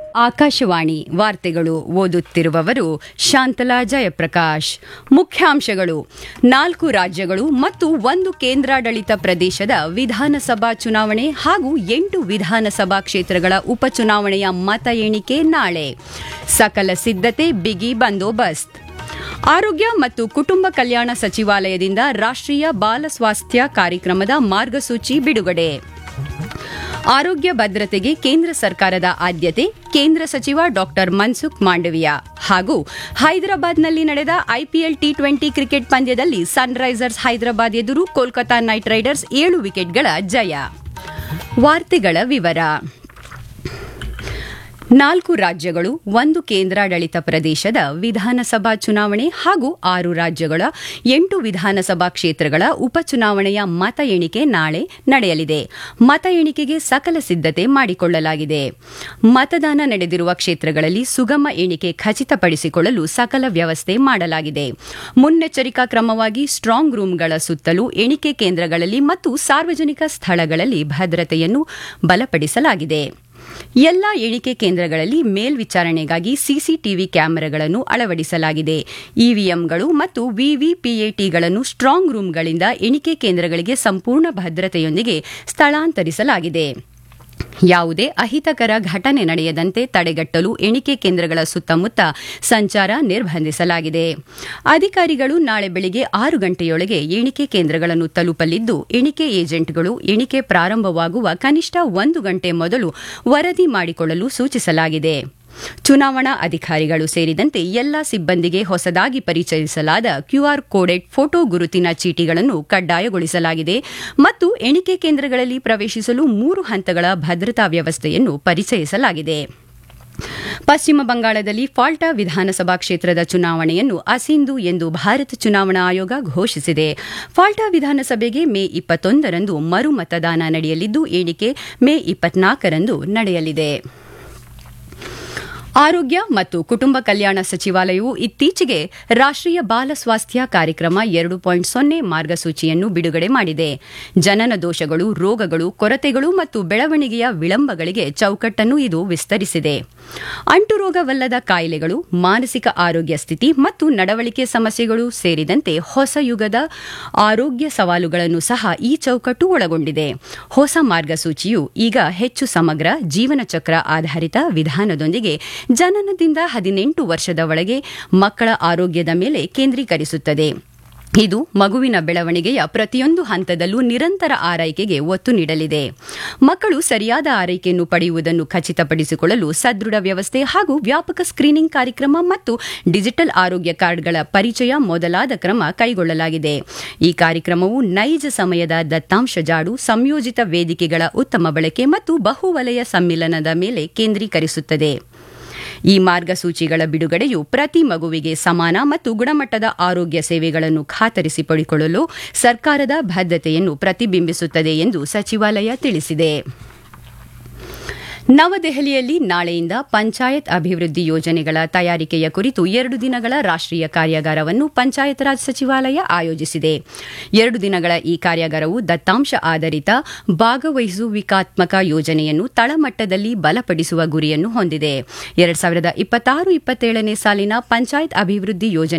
ಆಕಾಶವಾಣಿ ವಾರ್ತೆಗಳು ಓದುತ್ತಿರುವವರು ಶಾಂತಲಾ ಜಯಪ್ರಕಾಶ್ ಮುಖ್ಯಾಂಶಗಳು ನಾಲ್ಕು ರಾಜ್ಯಗಳು ಮತ್ತು ಒಂದು ಕೇಂದ್ರಾಡಳಿತ ಪ್ರದೇಶದ ವಿಧಾನಸಭಾ ಚುನಾವಣೆ ಹಾಗೂ ಎಂಟು ವಿಧಾನಸಭಾ ಕ್ಷೇತ್ರಗಳ ಉಪಚುನಾವಣೆಯ ಮತ ಎಣಿಕೆ ನಾಳೆ ಸಕಲ ಸಿದ್ಧತೆ ಬಿಗಿ ಬಂದೋಬಸ್ತ್ ಆರೋಗ್ಯ ಮತ್ತು ಕುಟುಂಬ ಕಲ್ಯಾಣ ಸಚಿವಾಲಯದಿಂದ ರಾಷ್ಟ್ರೀಯ ಬಾಲ ಸ್ವಾಸ್ಥ್ಯ ಕಾರ್ಯಕ್ರಮದ ಮಾರ್ಗಸೂಚಿ ಬಿಡುಗಡೆ ಆರೋಗ್ಯ ಭದ್ರತೆಗೆ ಕೇಂದ್ರ ಸರ್ಕಾರದ ಆದ್ಯತೆ ಕೇಂದ್ರ ಸಚಿವ ಡಾಕ್ಟರ್ ಮನ್ಸುಖ್ ಮಾಂಡವಿಯಾ ಹಾಗೂ ಹೈದರಾಬಾದ್ನಲ್ಲಿ ನಡೆದ ಐಪಿಎಲ್ ಟಿ ಟ್ವೆಂಟಿ ಕ್ರಿಕೆಟ್ ಪಂದ್ಯದಲ್ಲಿ ಸನ್ರೈಸರ್ಸ್ ಹೈದರಾಬಾದ್ ಎದುರು ಕೋಲ್ಕತಾ ನೈಟ್ ರೈಡರ್ಸ್ ಏಳು ವಿಕೆಟ್ಗಳ ಜಯ ವಾರ್ತೆಗಳ ವಿವರ ನಾಲ್ಕು ರಾಜ್ಯಗಳು ಒಂದು ಕೇಂದ್ರಾಡಳಿತ ಪ್ರದೇಶದ ವಿಧಾನಸಭಾ ಚುನಾವಣೆ ಹಾಗೂ ಆರು ರಾಜ್ಯಗಳ ಎಂಟು ವಿಧಾನಸಭಾ ಕ್ಷೇತ್ರಗಳ ಉಪಚುನಾವಣೆಯ ಮತ ಎಣಿಕೆ ನಾಳೆ ನಡೆಯಲಿದೆ ಮತ ಎಣಿಕೆಗೆ ಸಕಲ ಸಿದ್ಧತೆ ಮಾಡಿಕೊಳ್ಳಲಾಗಿದೆ ಮತದಾನ ನಡೆದಿರುವ ಕ್ಷೇತ್ರಗಳಲ್ಲಿ ಸುಗಮ ಎಣಿಕೆ ಖಚಿತಪಡಿಸಿಕೊಳ್ಳಲು ಸಕಲ ವ್ಯವಸ್ಥೆ ಮಾಡಲಾಗಿದೆ ಮುನ್ನೆಚ್ಚರಿಕಾ ಕ್ರಮವಾಗಿ ಸ್ಟ್ರಾಂಗ್ ರೂಂಗಳ ಸುತ್ತಲೂ ಎಣಿಕೆ ಕೇಂದ್ರಗಳಲ್ಲಿ ಮತ್ತು ಸಾರ್ವಜನಿಕ ಸ್ಥಳಗಳಲ್ಲಿ ಭದ್ರತೆಯನ್ನು ಬಲಪಡಿಸಲಾಗಿದೆ ಎಲ್ಲ ಎಣಿಕೆ ಕೇಂದ್ರಗಳಲ್ಲಿ ಮೇಲ್ವಿಚಾರಣೆಗಾಗಿ ಸಿಸಿಟಿವಿ ಕ್ಯಾಮೆರಾಗಳನ್ನು ಅಳವಡಿಸಲಾಗಿದೆ ಇವಿಎಂಗಳು ಮತ್ತು ವಿವಿಪಿಎಟಿಗಳನ್ನು ಸ್ಟ್ರಾಂಗ್ ರೂಂಗಳಿಂದ ಎಣಿಕೆ ಕೇಂದ್ರಗಳಿಗೆ ಸಂಪೂರ್ಣ ಭದ್ರತೆಯೊಂದಿಗೆ ಸ್ಥಳಾಂತರಿಸಲಾಗಿದೆ ಯಾವುದೇ ಅಹಿತಕರ ಘಟನೆ ನಡೆಯದಂತೆ ತಡೆಗಟ್ಟಲು ಎಣಿಕೆ ಕೇಂದ್ರಗಳ ಸುತ್ತಮುತ್ತ ಸಂಚಾರ ನಿರ್ಬಂಧಿಸಲಾಗಿದೆ ಅಧಿಕಾರಿಗಳು ನಾಳೆ ಬೆಳಗ್ಗೆ ಆರು ಗಂಟೆಯೊಳಗೆ ಎಣಿಕೆ ಕೇಂದ್ರಗಳನ್ನು ತಲುಪಲಿದ್ದು ಎಣಿಕೆ ಏಜೆಂಟ್ಗಳು ಎಣಿಕೆ ಪ್ರಾರಂಭವಾಗುವ ಕನಿಷ್ಠ ಒಂದು ಗಂಟೆ ಮೊದಲು ವರದಿ ಮಾಡಿಕೊಳ್ಳಲು ಸೂಚಿಸಲಾಗಿದೆ ಚುನಾವಣಾ ಅಧಿಕಾರಿಗಳು ಸೇರಿದಂತೆ ಎಲ್ಲ ಸಿಬ್ಬಂದಿಗೆ ಹೊಸದಾಗಿ ಪರಿಚಯಿಸಲಾದ ಕ್ಯೂಆರ್ ಕೋಡೆಡ್ ಫೋಟೋ ಗುರುತಿನ ಚೀಟಿಗಳನ್ನು ಕಡ್ಡಾಯಗೊಳಿಸಲಾಗಿದೆ ಮತ್ತು ಎಣಿಕೆ ಕೇಂದ್ರಗಳಲ್ಲಿ ಪ್ರವೇಶಿಸಲು ಮೂರು ಹಂತಗಳ ಭದ್ರತಾ ವ್ಯವಸ್ಥೆಯನ್ನು ಪರಿಚಯಿಸಲಾಗಿದೆ ಪಶ್ಚಿಮ ಬಂಗಾಳದಲ್ಲಿ ಫಾಲ್ಟಾ ವಿಧಾನಸಭಾ ಕ್ಷೇತ್ರದ ಚುನಾವಣೆಯನ್ನು ಅಸಿಂಧು ಎಂದು ಭಾರತ ಚುನಾವಣಾ ಆಯೋಗ ಘೋಷಿಸಿದೆ ಫಾಲ್ಟಾ ವಿಧಾನಸಭೆಗೆ ಮೇ ಇಪ್ಪತ್ತೊಂದರಂದು ಮರು ಮತದಾನ ನಡೆಯಲಿದ್ದು ಎಣಿಕೆ ಮೇ ಇಪ್ಪತ್ನಾಲ್ಕರಂದು ನಡೆಯಲಿದೆ ಆರೋಗ್ಯ ಮತ್ತು ಕುಟುಂಬ ಕಲ್ಯಾಣ ಸಚಿವಾಲಯವು ಇತ್ತೀಚೆಗೆ ರಾಷ್ಟ್ರೀಯ ಬಾಲ ಸ್ವಾಸ್ಥ್ಯ ಕಾರ್ಯಕ್ರಮ ಎರಡು ಪಾಯಿಂಟ್ ಸೊನ್ನೆ ಮಾರ್ಗಸೂಚಿಯನ್ನು ಬಿಡುಗಡೆ ಮಾಡಿದೆ ಜನನ ದೋಷಗಳು ರೋಗಗಳು ಕೊರತೆಗಳು ಮತ್ತು ಬೆಳವಣಿಗೆಯ ವಿಳಂಬಗಳಿಗೆ ಚೌಕಟ್ಟನ್ನು ಇದು ವಿಸ್ತರಿಸಿದೆ ಅಂಟುರೋಗವಲ್ಲದ ಕಾಯಿಲೆಗಳು ಮಾನಸಿಕ ಆರೋಗ್ಯ ಸ್ಥಿತಿ ಮತ್ತು ನಡವಳಿಕೆ ಸಮಸ್ಯೆಗಳು ಸೇರಿದಂತೆ ಹೊಸ ಯುಗದ ಆರೋಗ್ಯ ಸವಾಲುಗಳನ್ನು ಸಹ ಈ ಚೌಕಟ್ಟು ಒಳಗೊಂಡಿದೆ ಹೊಸ ಮಾರ್ಗಸೂಚಿಯು ಈಗ ಹೆಚ್ಚು ಸಮಗ್ರ ಜೀವನ ಚಕ್ರ ಆಧಾರಿತ ವಿಧಾನದೊಂದಿಗೆ ಜನನದಿಂದ ಹದಿನೆಂಟು ವರ್ಷದ ಒಳಗೆ ಮಕ್ಕಳ ಆರೋಗ್ಯದ ಮೇಲೆ ಕೇಂದ್ರೀಕರಿಸುತ್ತದೆ ಇದು ಮಗುವಿನ ಬೆಳವಣಿಗೆಯ ಪ್ರತಿಯೊಂದು ಹಂತದಲ್ಲೂ ನಿರಂತರ ಆರೈಕೆಗೆ ಒತ್ತು ನೀಡಲಿದೆ ಮಕ್ಕಳು ಸರಿಯಾದ ಆರೈಕೆಯನ್ನು ಪಡೆಯುವುದನ್ನು ಖಚಿತಪಡಿಸಿಕೊಳ್ಳಲು ಸದೃಢ ವ್ಯವಸ್ಥೆ ಹಾಗೂ ವ್ಯಾಪಕ ಸ್ಕ್ರೀನಿಂಗ್ ಕಾರ್ಯಕ್ರಮ ಮತ್ತು ಡಿಜಿಟಲ್ ಆರೋಗ್ಯ ಕಾರ್ಡ್ಗಳ ಪರಿಚಯ ಮೊದಲಾದ ಕ್ರಮ ಕೈಗೊಳ್ಳಲಾಗಿದೆ ಈ ಕಾರ್ಯಕ್ರಮವು ನೈಜ ಸಮಯದ ದತ್ತಾಂಶ ಜಾಡು ಸಂಯೋಜಿತ ವೇದಿಕೆಗಳ ಉತ್ತಮ ಬಳಕೆ ಮತ್ತು ಬಹುವಲಯ ಸಮ್ಮಿಲನದ ಮೇಲೆ ಕೇಂದ್ರೀಕರಿಸುತ್ತದೆ ಈ ಮಾರ್ಗಸೂಚಿಗಳ ಬಿಡುಗಡೆಯು ಪ್ರತಿ ಮಗುವಿಗೆ ಸಮಾನ ಮತ್ತು ಗುಣಮಟ್ಟದ ಆರೋಗ್ಯ ಸೇವೆಗಳನ್ನು ಖಾತರಿಸಿಪಡಿಕೊಳ್ಳಲು ಸರ್ಕಾರದ ಬದ್ಧತೆಯನ್ನು ಪ್ರತಿಬಿಂಬಿಸುತ್ತದೆ ಎಂದು ಸಚಿವಾಲಯ ತಿಳಿಸಿದೆ ನವದೆಹಲಿಯಲ್ಲಿ ನಾಳೆಯಿಂದ ಪಂಚಾಯತ್ ಅಭಿವೃದ್ಧಿ ಯೋಜನೆಗಳ ತಯಾರಿಕೆಯ ಕುರಿತು ಎರಡು ದಿನಗಳ ರಾಷ್ಟ್ರೀಯ ಕಾರ್ಯಾಗಾರವನ್ನು ಪಂಚಾಯತ್ ರಾಜ್ ಸಚಿವಾಲಯ ಆಯೋಜಿಸಿದೆ ಎರಡು ದಿನಗಳ ಈ ಕಾರ್ಯಾಗಾರವು ದತ್ತಾಂಶ ಆಧಾರಿತ ಭಾಗವಹಿಸುವಿಕಾತ್ಮಕ ಯೋಜನೆಯನ್ನು ತಳಮಟ್ಟದಲ್ಲಿ ಬಲಪಡಿಸುವ ಗುರಿಯನ್ನು ಹೊಂದಿದೆ ಎರಡ್ ಸಾವಿರದ ಇಪ್ಪತ್ತಾರು ಇಪ್ಪತ್ತೇಳನೇ ಸಾಲಿನ ಪಂಚಾಯತ್ ಅಭಿವೃದ್ಧಿ ಯೋಜನೆ